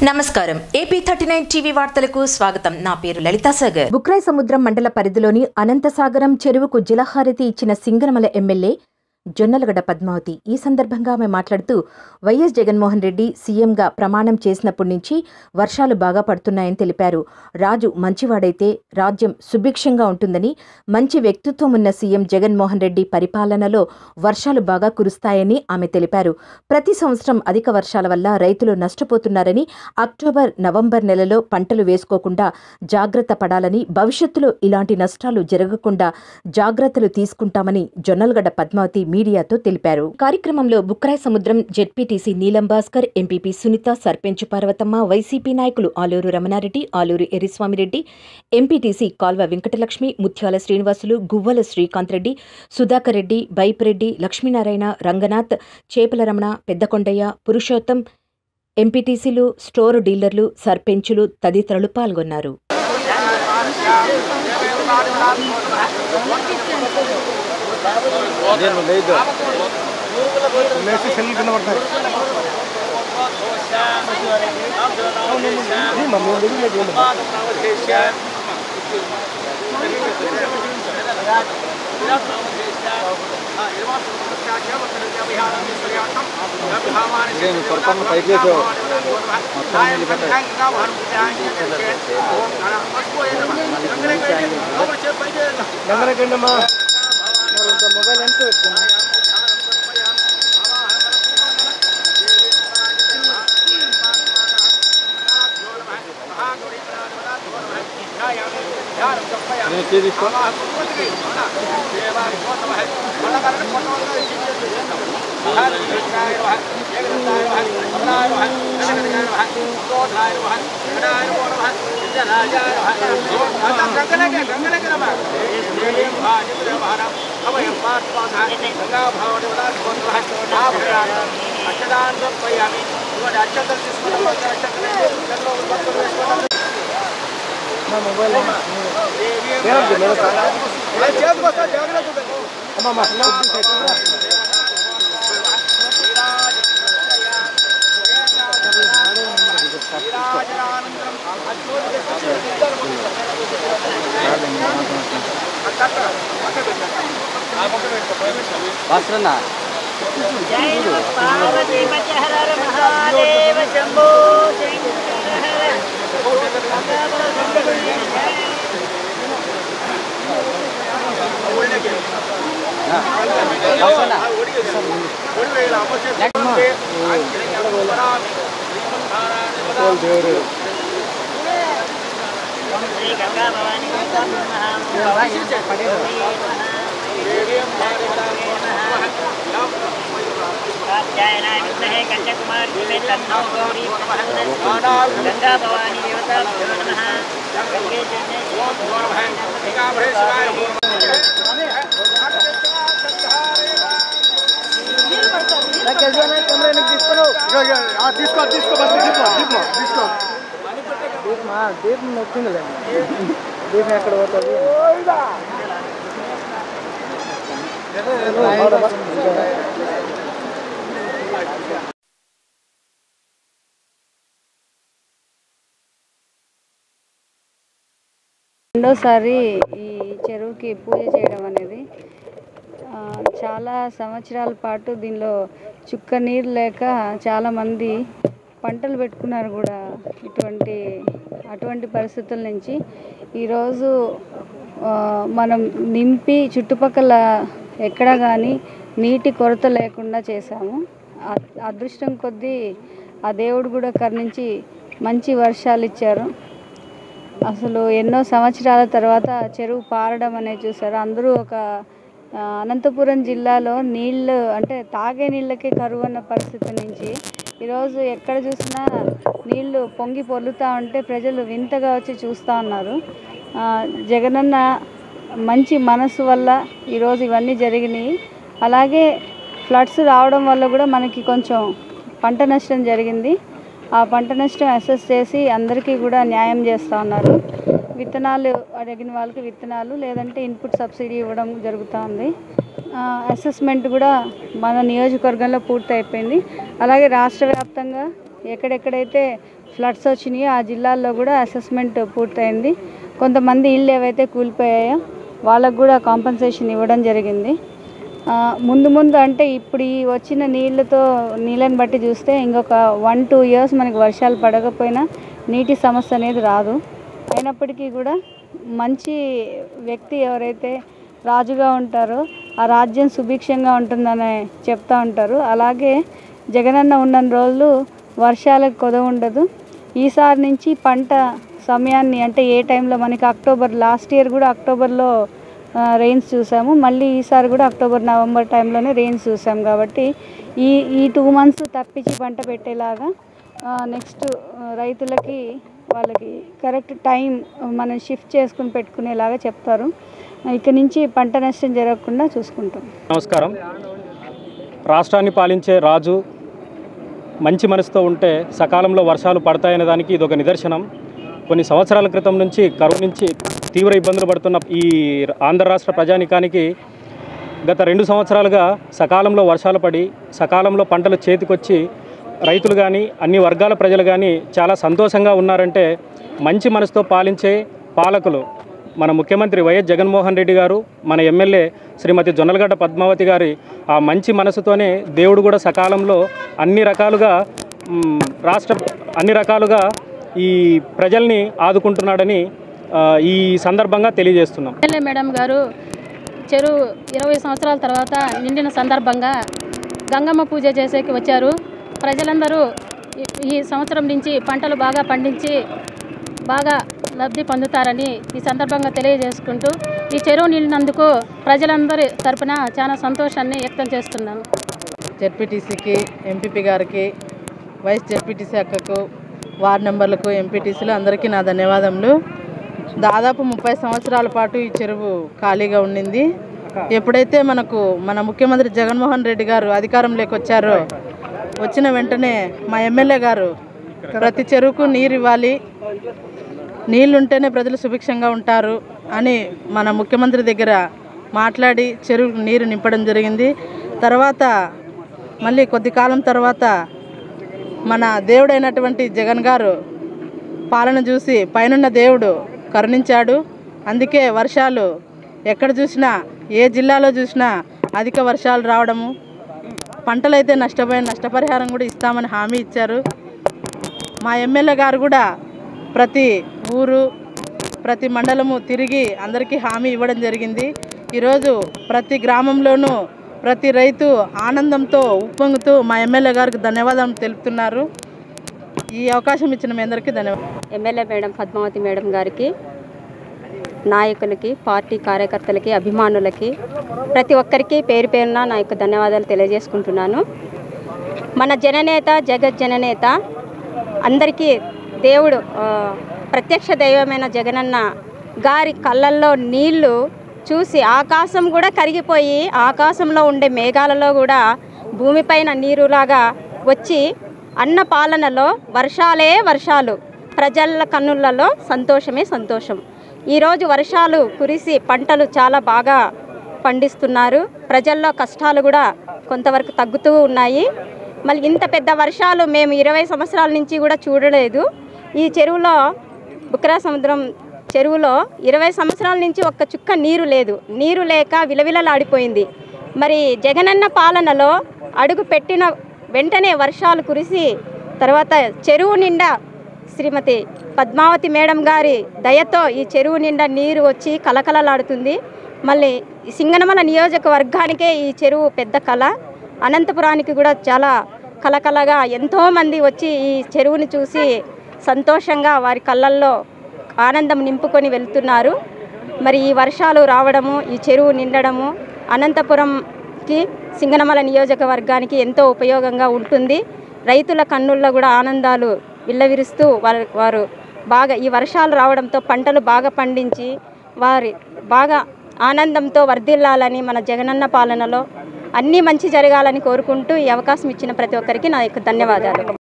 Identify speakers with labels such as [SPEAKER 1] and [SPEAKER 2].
[SPEAKER 1] నమస్కారం AP thirty nine TV వార్తలకు స్వాగతం నా పేరు లలితా సాగర్
[SPEAKER 2] బుక్రాయ్ సముద్రం మండల పరిధిలోని అనంతసాగరం చెరువుకు జలహారతి ఇచ్చిన సింగనమల ఎమ్మెల్యే జొన్నలగడ్డ పద్మావతి ఈ సందర్భంగా ఆమె మాట్లాడుతూ వైఎస్ జగన్మోహన్ రెడ్డి సీఎంగా ప్రమాణం చేసినప్పటి నుంచి వర్షాలు బాగా పడుతున్నాయని తెలిపారు రాజు మంచివాడైతే రాజ్యం సుభిక్షంగా ఉంటుందని మంచి వ్యక్తిత్వం ఉన్న సీఎం జగన్మోహన్ రెడ్డి పరిపాలనలో వర్షాలు బాగా కురుస్తాయని ఆమె తెలిపారు ప్రతి సంవత్సరం అధిక వర్షాల వల్ల రైతులు నష్టపోతున్నారని అక్టోబర్ నవంబర్ నెలలో పంటలు వేసుకోకుండా జాగ్రత్త పడాలని భవిష్యత్తులో ఇలాంటి నష్టాలు జరగకుండా జాగ్రత్తలు తీసుకుంటామని జొన్నలగడ్డ పద్మావతి మీడియాతో తెలిపారు కార్యక్రమంలో బుక్రాయ్ Samudram ZPTC Neelam Bhaskar MPP Sunitha sarpanch Parvathamma YCP నాయకులు ఆలూరు రమణారెడ్డి ఆలూరు ఎర్రిస్వామిరెడ్డి ఎంపీటీసీ కాల్వ వెంకటలక్ష్మి ముత్యాల శ్రీనివాసులు గువ్వల శ్రీకాంత్ రెడ్డి సుధాకర్ రెడ్డి బైపిరెడ్డి లక్ష్మీనారాయణ రంగనాథ్ చేపల రమణ పెద్దకొండయ్య పురుషోత్తం ఎంపీటీసీలు స్టోర్ డీలర్లు సర్పంచులు తదితరులు పాల్గొన్నారు
[SPEAKER 3] నేను లేదు లేచి సెల్ కింద పడతాయి మమ్మీ లేదు లేదు నేను పొరపాటున పైకి లేచావు మొత్తం నీళ్ళు పెట్టాయి గంగరకండమ్మా మరి ఇంత మొబైల్ ఎంత పెట్టుకున్నా నేను చేయి తీసుకో నా మొబైల్ నేనంటే నేను అమ్మమ్మ వాసరన్నా
[SPEAKER 4] పార్వతీపతిహర మహాదేవ శంభో శంకర
[SPEAKER 3] వాసరన్నా దేవుడు
[SPEAKER 4] శ్రీ గంగా భవాని కాత్యాయనాయ విద్మహే కన్యాకుమారి ధీమే తన్నో గౌరీ ప్రచోదయాత్. గంగా భవాని దేవతాభ్యో నమః గంగే జన్మే
[SPEAKER 3] తీసుకో తీసుకో బస్ దీపం దీపం తీసుకో దీపమా దీపం నొచ్చింది కదండి దీపం ఎక్కడ పోతుంది
[SPEAKER 5] రెండోసారి ఈ చెరువుకి పూజ చేయడం అనేది ఆ, చాలా సంవత్సరాల పాటు దీనిలో చుక్క నీరు లేక చాలామంది పంటలు పెట్టుకున్నారు కూడా ఇటువంటి అటువంటి పరిస్థితుల నుంచి ఈరోజు ఆ, మనం నింపి చుట్టుపక్కల ఎక్కడ కానీ నీటి కొరత లేకుండా చేశాము అ- అదృష్టం కొద్దీ ఆ దేవుడు కూడా కరుణించి మంచి వర్షాలు ఇచ్చారు అసలు ఎన్నో సంవత్సరాల తర్వాత చెరువు పారడం అనేది చూసారు అందరూ ఒక ఆ, అనంతపురం జిల్లాలో నీళ్ళు అంటే తాగే నీళ్ళకే కరువు అన్న పరిస్థితి నుంచి ఈరోజు ఎక్కడ చూసినా నీళ్లు పొంగి పొర్లుతూ ఉంటే ప్రజలు వింతగా వచ్చి చూస్తూ ఉన్నారు ఆ, జగనన్న మంచి మనసు వల్ల ఈరోజు ఇవన్నీ జరిగినాయి అలాగే ఫ్లడ్స్ రావడం వల్ల కూడా మనకి కొంచెం పంట నష్టం జరిగింది ఆ పంట నష్టం అసెస్ చేసి అందరికీ కూడా న్యాయం చేస్తూ ఉన్నారు విత్తనాలు అడిగిన వాళ్ళకి విత్తనాలు లేదంటే ఇన్పుట్ సబ్సిడీ ఇవ్వడం జరుగుతూ ఉంది అసెస్మెంట్ కూడా మన నియోజకవర్గంలో పూర్తి అయిపోయింది అలాగే రాష్ట్ర వ్యాప్తంగా ఎక్కడెక్కడైతే ఫ్లడ్స్ వచ్చినాయి ఆ జిల్లాల్లో కూడా అసెస్మెంట్ పూర్తయింది కొంతమంది ఇళ్ళు ఏవైతే కూలిపోయాయో వాళ్ళకు కూడా కాంపన్సేషన్ ఇవ్వడం జరిగింది ఆ, ముందు ముందు అంటే ఇప్పుడు ఈ వచ్చిన నీళ్ళతో నీళ్ళని బట్టి చూస్తే ఇంకొక వన్ టూ ఇయర్స్ మనకి వర్షాలు పడకపోయినా నీటి సమస్య అనేది రాదు అయినప్పటికీ కూడా మంచి వ్యక్తి ఎవరైతే రాజుగా ఉంటారో ఆ రాజ్యం సుభిక్షంగా ఉంటుందని చెప్తా ఉంటారు అలాగే జగనన్న ఉన్న రోజులు వర్షాలకు కొదవ ఉండదు ఈసారి నుంచి పంట సమయాన్ని అంటే ఏ టైంలో మనకి అక్టోబర్ లాస్ట్ ఇయర్ కూడా అక్టోబర్లో రెయిన్స్ చూసాము మళ్ళీ ఈసారి కూడా అక్టోబర్ నవంబర్ టైంలోనే రెయిన్స్ చూసాం కాబట్టి ఈ ఈ టూ మంత్స్ తప్పించి పంట పెట్టేలాగా నెక్స్ట్ రైతులకి వాళ్ళకి కరెక్ట్ టైం మనం షిఫ్ట్ చేసుకుని పెట్టుకునేలాగా చెప్తారు ఇక నుంచి పంట నష్టం జరగకుండా చూసుకుంటాం
[SPEAKER 6] నమస్కారం రాష్ట్రాన్ని పాలించే రాజు మంచి మనసుతో ఉంటే సకాలంలో వర్షాలు పడతాయనే దానికి ఇది ఒక నిదర్శనం కొన్ని సంవత్సరాల క్రితం నుంచి కరువు నుంచి తీవ్ర ఇబ్బందులు పడుతున్న ఈ ఆంధ్ర రాష్ట్ర ప్రజానికానికి గత రెండు సంవత్సరాలుగా సకాలంలో వర్షాలు పడి సకాలంలో పంటలు చేతికొచ్చి రైతులు కానీ అన్ని వర్గాల ప్రజలు కానీ చాలా సంతోషంగా ఉన్నారంటే మంచి మనసుతో పాలించే పాలకులు మన ముఖ్యమంత్రి వైఎస్ జగన్మోహన్ రెడ్డి గారు మన ఎమ్మెల్యే శ్రీమతి జొన్నలగడ్డ పద్మావతి గారి ఆ మంచి మనసుతోనే దేవుడు కూడా సకాలంలో అన్ని రకాలుగా మ్, రాష్ట్ర అన్ని రకాలుగా ఈ ప్రజల్ని ఆదుకుంటున్నాడని ఆ, ఈ సందర్భంగా తెలియజేస్తున్నాం
[SPEAKER 7] ఎమ్మెల్యే మేడం గారు చెరువు ఇరవై సంవత్సరాల తర్వాత నిండిన సందర్భంగా గంగమ్మ పూజ చేసేకి వచ్చారు ప్రజలందరూ ఈ- ఈ సంవత్సరం నుంచి పంటలు బాగా పండించి బాగా లబ్ధి పొందుతారని ఈ సందర్భంగా తెలియజేసుకుంటూ ఈ చెరువు నిండినందుకు ప్రజలందరి తరపున చాలా సంతోషాన్ని వ్యక్తం చేస్తున్నాను
[SPEAKER 8] జెడ్పీటీసీకి ఎంపీపీ గారికి వైస్ జెడ్పీటీసీ అక్కకు వార్డు మెంబర్లకు ఎంపీటీసీలు అందరికీ నా ధన్యవాదములు దాదాపు ముప్పై సంవత్సరాల పాటు ఈ చెరువు ఖాళీగా ఉండింది ఎప్పుడైతే మనకు మన ముఖ్యమంత్రి జగన్మోహన్ రెడ్డి గారు అధికారంలోకి వచ్చారో వచ్చిన వెంటనే మా ఎమ్మెల్యే గారు ప్రతి చెరువుకు నీరు ఇవ్వాలి నీళ్ళు ఉంటేనే ప్రజలు సుభిక్షంగా ఉంటారు అని మన ముఖ్యమంత్రి దగ్గర మాట్లాడి చెరువుకు నీరు నింపడం జరిగింది తర్వాత మళ్ళీ కొద్ది కాలం తర్వాత మన దేవుడైనటువంటి జగన్ గారు పాలన చూసి పైనున్న దేవుడు కరుణించాడు అందుకే వర్షాలు ఎక్కడ చూసినా ఏ జిల్లాలో చూసినా అధిక వర్షాలు రావడము పంటలైతే నష్టపోయిన నష్టపరిహారం కూడా ఇస్తామని హామీ ఇచ్చారు మా ఎమ్మెల్యే గారు కూడా ప్రతి ఊరు ప్రతి మండలము తిరిగి అందరికీ హామీ ఇవ్వడం జరిగింది ఈరోజు ప్రతి గ్రామంలోనూ ప్రతి రైతు ఆనందంతో ఉప్పొంగుతూ మా ఎమ్మెల్యే గారికి ధన్యవాదాలు తెలుపుతున్నారు ఈ అవకాశం ఇచ్చిన మీ అందరికీ ధన్యవాదాలు
[SPEAKER 9] ఎమ్మెల్యే మేడం పద్మావతి మేడం గారికి నాయకులకి పార్టీ కార్యకర్తలకి అభిమానులకి ప్రతి ఒక్కరికి పేరు పేరున నా యొక్క ధన్యవాదాలు తెలియజేసుకుంటున్నాను మన జననేత జగత్ జననేత అందరికీ దేవుడు ఆ, ప్రత్యక్ష దైవమైన జగనన్న గారి కళ్ళల్లో నీళ్లు చూసి ఆకాశం కూడా కరిగిపోయి ఆకాశంలో ఉండే మేఘాలలో కూడా భూమిపైన నీరులాగా వచ్చి అన్న పాలనలో వర్షాలే వర్షాలు ప్రజల కన్నులలో సంతోషమే సంతోషం ఈరోజు వర్షాలు కురిసి పంటలు చాలా బాగా పండిస్తున్నారు ప్రజల్లో కష్టాలు కూడా కొంతవరకు తగ్గుతూ ఉన్నాయి మళ్ళీ ఇంత పెద్ద వర్షాలు మేము ఇరవై సంవత్సరాల నుంచి కూడా చూడలేదు ఈ చెరువులో బుక్రా సముద్రం చెరువులో ఇరవై సంవత్సరాల నుంచి ఒక్క చుక్క నీరు లేదు నీరు లేక విలవిలలాడిపోయింది మరి జగనన్న పాలనలో అడుగు పెట్టిన వెంటనే వర్షాలు కురిసి తర్వాత చెరువు నిండా శ్రీమతి పద్మావతి మేడం గారి దయతో ఈ చెరువు నిండా నీరు వచ్చి కలకలలాడుతుంది మళ్ళీ ఈ సింగనమల నియోజకవర్గానికే ఈ చెరువు పెద్ద కళ అనంతపురానికి కూడా చాలా కలకలగా ఎంతోమంది వచ్చి ఈ చెరువుని చూసి సంతోషంగా వారి కళ్ళల్లో ఆనందం నింపుకొని వెళ్తున్నారు మరి ఈ వర్షాలు రావడము ఈ చెరువు నిండడము అనంతపురంకి సింగనమల నియోజకవర్గానికి ఎంతో ఉపయోగంగా ఉంటుంది రైతుల కన్నుల్లో కూడా ఆనందాలు విల్లవిరుస్తూ వారు వారు బాగా ఈ వర్షాలు రావడంతో పంటలు బాగా పండించి వారి బాగా ఆనందంతో వర్ధిల్లాలని మన జగనన్న పాలనలో అన్నీ మంచి జరగాలని కోరుకుంటూ ఈ అవకాశం ఇచ్చిన ప్రతి ఒక్కరికి నా యొక్క ధన్యవాదాలు